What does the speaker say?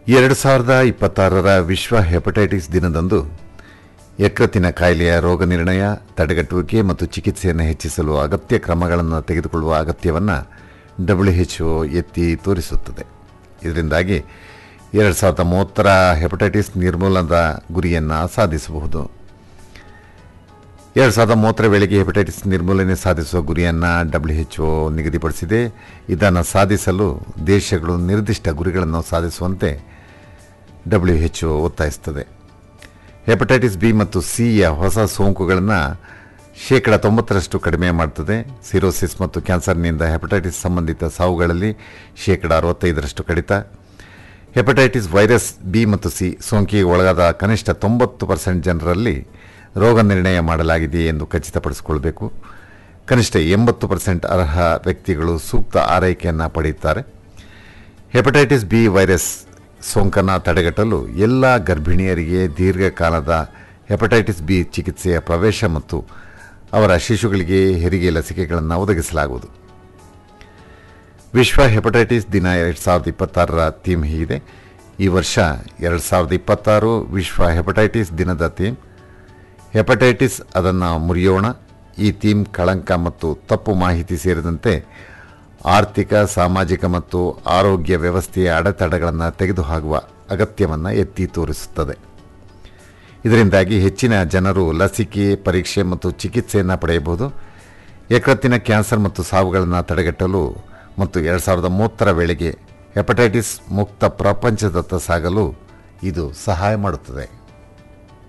ಎರಡು ಸಾವಿರದ ಇಪ್ಪತ್ತಾರರ ವಿಶ್ವ ಹೆಪಟೈಟಿಸ್ ದಿನದಂದು ಯಕೃತ್ತಿನ ಕಾಯಿಲೆಯ ರೋಗ ನಿರ್ಣಯ ತಡೆಗಟ್ಟುವಿಕೆ ಮತ್ತು ಚಿಕಿತ್ಸೆಯನ್ನು ಹೆಚ್ಚಿಸಲು ಅಗತ್ಯ ಕ್ರಮಗಳನ್ನು ತೆಗೆದುಕೊಳ್ಳುವ ಅಗತ್ಯವನ್ನು ಡಬ್ಲ್ಯುಎಚ್ಒ ಎತ್ತಿ ತೋರಿಸುತ್ತದೆ ಇದರಿಂದಾಗಿ ಎರಡು ಸಾವಿರದ ಮೂವತ್ತರ ಹೆಪಟೈಟಿಸ್ ನಿರ್ಮೂಲನದ ಗುರಿಯನ್ನು ಸಾಧಿಸಬಹುದು ಎರಡು ಸಾವಿರದ ಮೂವತ್ತರ ವೇಳೆಗೆ ಹೆಪಟೈಟಿಸ್ ನಿರ್ಮೂಲನೆ ಸಾಧಿಸುವ ಗುರಿಯನ್ನು ಡಬ್ಲ್ಯುಎಚ್ಒ ನಿಗದಿಪಡಿಸಿದೆ ಇದನ್ನು ಸಾಧಿಸಲು ದೇಶಗಳು ನಿರ್ದಿಷ್ಟ ಗುರಿಗಳನ್ನು ಸಾಧಿಸುವಂತೆ ಡಬ್ಲ್ಯುಎಚ್ಒ ಒತ್ತಾಯಿಸುತ್ತದೆ ಹೆಪಟೈಟಿಸ್ ಬಿ ಮತ್ತು ಸಿಯ ಹೊಸ ಸೋಂಕುಗಳನ್ನು ಶೇಕಡ ತೊಂಬತ್ತರಷ್ಟು ಕಡಿಮೆ ಮಾಡುತ್ತದೆ ಸಿರೋಸಿಸ್ ಮತ್ತು ಕ್ಯಾನ್ಸರ್ನಿಂದ ಹೆಪಟೈಟಿಸ್ ಸಂಬಂಧಿತ ಸಾವುಗಳಲ್ಲಿ ಶೇಕಡ ಅರವತ್ತೈದರಷ್ಟು ಕಡಿತ ಹೆಪಟೈಟಿಸ್ ವೈರಸ್ ಬಿ ಮತ್ತು ಸಿ ಸೋಂಕಿಗೆ ಒಳಗಾದ ಕನಿಷ್ಠ ತೊಂಬತ್ತು ಪರ್ಸೆಂಟ್ ಜನರಲ್ಲಿ ರೋಗ ನಿರ್ಣಯ ಮಾಡಲಾಗಿದೆಯೇ ಎಂದು ಖಚಿತಪಡಿಸಿಕೊಳ್ಳಬೇಕು ಕನಿಷ್ಠ ಎಂಬತ್ತು ಪರ್ಸೆಂಟ್ ಅರ್ಹ ವ್ಯಕ್ತಿಗಳು ಸೂಕ್ತ ಆರೈಕೆಯನ್ನು ಪಡೆಯುತ್ತಾರೆ ಹೆಪಟೈಟಿಸ್ ಬಿ ವೈರಸ್ ಸೋಂಕನ್ನು ತಡೆಗಟ್ಟಲು ಎಲ್ಲ ಗರ್ಭಿಣಿಯರಿಗೆ ದೀರ್ಘಕಾಲದ ಹೆಪಟೈಟಿಸ್ ಬಿ ಚಿಕಿತ್ಸೆಯ ಪ್ರವೇಶ ಮತ್ತು ಅವರ ಶಿಶುಗಳಿಗೆ ಹೆರಿಗೆ ಲಸಿಕೆಗಳನ್ನು ಒದಗಿಸಲಾಗುವುದು ವಿಶ್ವ ಹೆಪಟೈಟಿಸ್ ದಿನ ಎರಡು ಸಾವಿರದ ಇಪ್ಪತ್ತಾರರ ಥೀಮ್ ಹೀಗಿದೆ ಈ ವರ್ಷ ಎರಡು ಸಾವಿರದ ಇಪ್ಪತ್ತಾರು ವಿಶ್ವ ಹೆಪಟೈಟಿಸ್ ದಿನದ ಥೀಮ್ ಹೆಪಟೈಟಿಸ್ ಅದನ್ನು ಮುರಿಯೋಣ ಈ ಥೀಮ್ ಕಳಂಕ ಮತ್ತು ತಪ್ಪು ಮಾಹಿತಿ ಸೇರಿದಂತೆ ಆರ್ಥಿಕ ಸಾಮಾಜಿಕ ಮತ್ತು ಆರೋಗ್ಯ ವ್ಯವಸ್ಥೆಯ ಅಡೆತಡೆಗಳನ್ನು ತೆಗೆದುಹಾಕುವ ಅಗತ್ಯವನ್ನು ಎತ್ತಿ ತೋರಿಸುತ್ತದೆ ಇದರಿಂದಾಗಿ ಹೆಚ್ಚಿನ ಜನರು ಲಸಿಕೆ ಪರೀಕ್ಷೆ ಮತ್ತು ಚಿಕಿತ್ಸೆಯನ್ನು ಪಡೆಯಬಹುದು ಯಕೃತ್ತಿನ ಕ್ಯಾನ್ಸರ್ ಮತ್ತು ಸಾವುಗಳನ್ನು ತಡೆಗಟ್ಟಲು ಮತ್ತು ಎರಡು ಸಾವಿರದ ಮೂವತ್ತರ ವೇಳೆಗೆ ಹೆಪಟೈಟಿಸ್ ಮುಕ್ತ ಪ್ರಪಂಚದತ್ತ ಸಾಗಲು ಇದು ಸಹಾಯ ಮಾಡುತ್ತದೆ